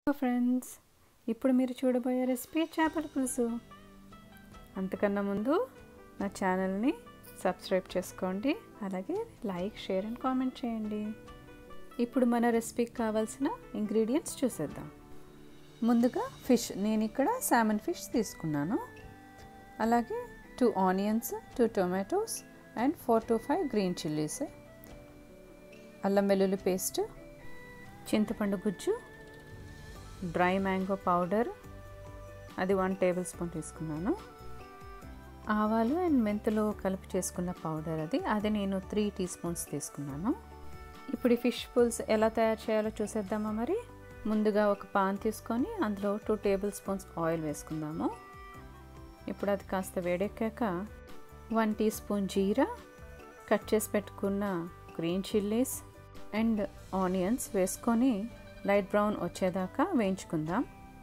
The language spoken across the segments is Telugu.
ఫ్రెండ్స్ ఇప్పుడు మీరు చూడబోయే రెసిపీ చేపల పులుసు అంతకన్నా ముందు నా ఛానల్ని సబ్స్క్రైబ్ చేసుకోండి అలాగే లైక్ షేర్ అండ్ కామెంట్ చేయండి ఇప్పుడు మన రెసిపీకి కావాల్సిన ఇంగ్రీడియంట్స్ చూసేద్దాం ముందుగా ఫిష్ నేను ఇక్కడ సామన్ ఫిష్ తీసుకున్నాను అలాగే two onions two tomatoes and four to five green chillies అల్లం వెల్లుల్లి పేస్ట్ చింతపండు గుజ్జు డ్రై మ్యాంగో పౌడర్ అది వన్ టేబుల్ స్పూన్ తీసుకున్నాను ఆవాలు అండ్ మెంతులు కలిపి చేసుకున్న పౌడర్ అది అది నేను త్రీ టీ స్పూన్స్ తీసుకున్నాను ఇప్పుడు ఈ ఫిష్ పుల్స్ ఎలా తయారు చేయాలో చూసేద్దామా మరి ముందుగా ఒక పాన్ తీసుకొని అందులో టూ టేబుల్ స్పూన్స్ ఆయిల్ వేసుకుందాము ఇప్పుడు అది కాస్త వేడెక్కాక వన్ టీ స్పూన్ జీరా కట్ చేసి పెట్టుకున్న గ్రీన్ చిల్లీస్ అండ్ ఆనియన్స్ వేసుకొని లైట్ బ్రౌన్ వచ్చేదాకా వేయించుకుందాం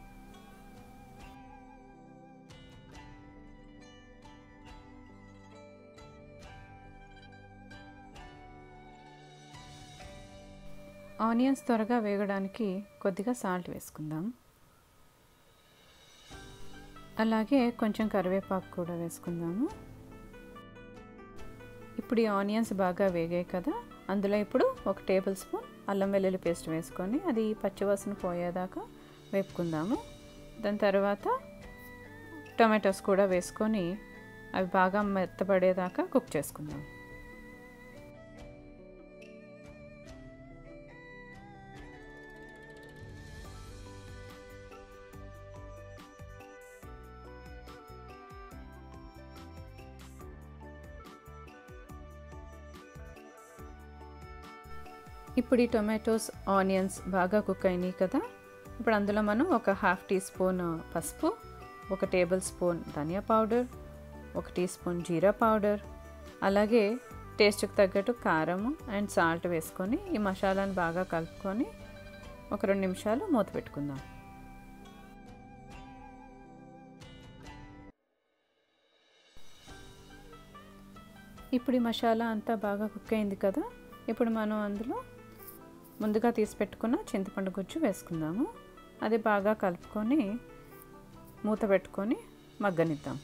ఆనియన్స్ త్వరగా వేగడానికి కొద్దిగా సాల్ట్ వేసుకుందాం అలాగే కొంచెం కరివేపాకు కూడా వేసుకుందాము ఇప్పుడు ఈ ఆనియన్స్ బాగా వేగాయి కదా అందులో ఇప్పుడు ఒక టేబుల్ స్పూన్ అల్లం వెల్లుల్లి పేస్ట్ వేసుకొని అది పచ్చివాసన పోయేదాకా వేపుకుందాము దాని తర్వాత టొమాటోస్ కూడా వేసుకొని అవి బాగా మెత్తపడేదాకా కుక్ చేసుకుందాం ఇప్పుడు ఈ టొమాటోస్ ఆనియన్స్ బాగా కుక్ అయినాయి కదా ఇప్పుడు అందులో మనం ఒక హాఫ్ టీ స్పూన్ పసుపు ఒక టేబుల్ స్పూన్ ధనియా పౌడర్ ఒక టీ స్పూన్ జీరా పౌడర్ అలాగే టేస్ట్కి తగ్గట్టు కారం అండ్ సాల్ట్ వేసుకొని ఈ మసాలాను బాగా కలుపుకొని ఒక రెండు నిమిషాలు మూత పెట్టుకుందాం ఇప్పుడు ఈ మసాలా అంతా బాగా కుక్ అయింది కదా ఇప్పుడు మనం అందులో ముందుగా తీసి పెట్టుకున్న చింతపండు గుజ్జు వేసుకుందాము అది బాగా కలుపుకొని మూత పెట్టుకొని మగ్గనిద్దాం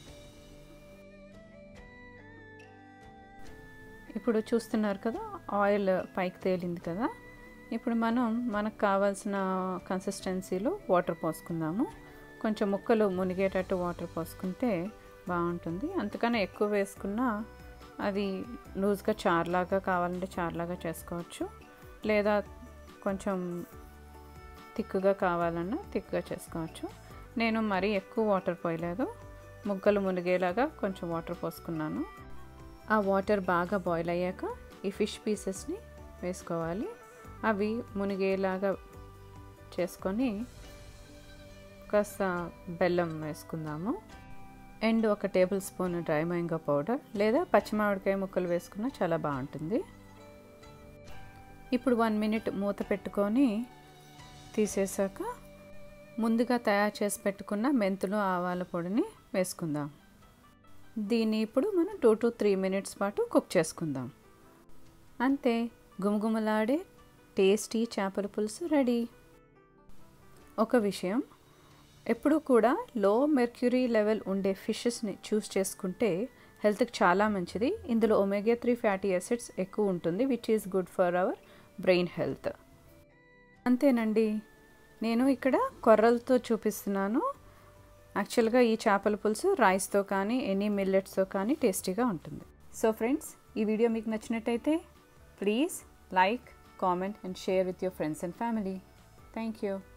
ఇప్పుడు చూస్తున్నారు కదా ఆయిల్ పైకి తేలింది కదా ఇప్పుడు మనం మనకు కావాల్సిన కన్సిస్టెన్సీలో వాటర్ పోసుకుందాము కొంచెం ముక్కలు మునిగేటట్టు వాటర్ పోసుకుంటే బాగుంటుంది అంతకన్నా ఎక్కువ వేసుకున్నా అది లూజ్గా చార్లాగా కావాలంటే చార్లాగా చేసుకోవచ్చు లేదా కొంచెం థిక్గా కావాలన్నా థిక్గా చేసుకోవచ్చు నేను మరీ ఎక్కువ వాటర్ పోయలేదు ముగ్గలు మునిగేలాగా కొంచెం వాటర్ పోసుకున్నాను ఆ వాటర్ బాగా బాయిల్ అయ్యాక ఈ ఫిష్ పీసెస్ని వేసుకోవాలి అవి మునిగేలాగా చేసుకొని కాస్త బెల్లం వేసుకుందాము అండ్ ఒక tablespoon dry mango powder లేదా పచ్చిమామిడికాయ ముక్కలు వేసుకున్నా చాలా బాగుంటుంది ఇప్పుడు వన్ మినిట్ మూత పెట్టుకొని తీసేసాక ముందుగా తయారు చేసి పెట్టుకున్న మెంతులు ఆవాల పొడిని వేసుకుందాం దీన్ని ఇప్పుడు మనం టూ టు త్రీ మినిట్స్ పాటు కుక్ చేసుకుందాం అంతే గుమగుమలాడే టేస్టీ చేపల పులుసు రెడీ ఒక విషయం ఎప్పుడు కూడా లో మెర్క్యూరీ లెవెల్ ఉండే ఫిషెస్ని చూస్ చేసుకుంటే హెల్త్కి చాలా మంచిది ఇందులో ఒమేగా త్రీ ఫ్యాటీ యాసిడ్స్ ఎక్కువ ఉంటుంది which is good for our brain health అంతేనండి నేను ఇక్కడ కొర్రలతో చూపిస్తున్నాను యాక్చువల్గా ఈ చేపల పులుసు రైస్తో కానీ ఎనీ మిల్లెట్స్తో కానీ టేస్టీగా ఉంటుంది సో ఫ్రెండ్స్ ఈ వీడియో మీకు నచ్చినట్టయితే please like comment and share with your friends and family thank you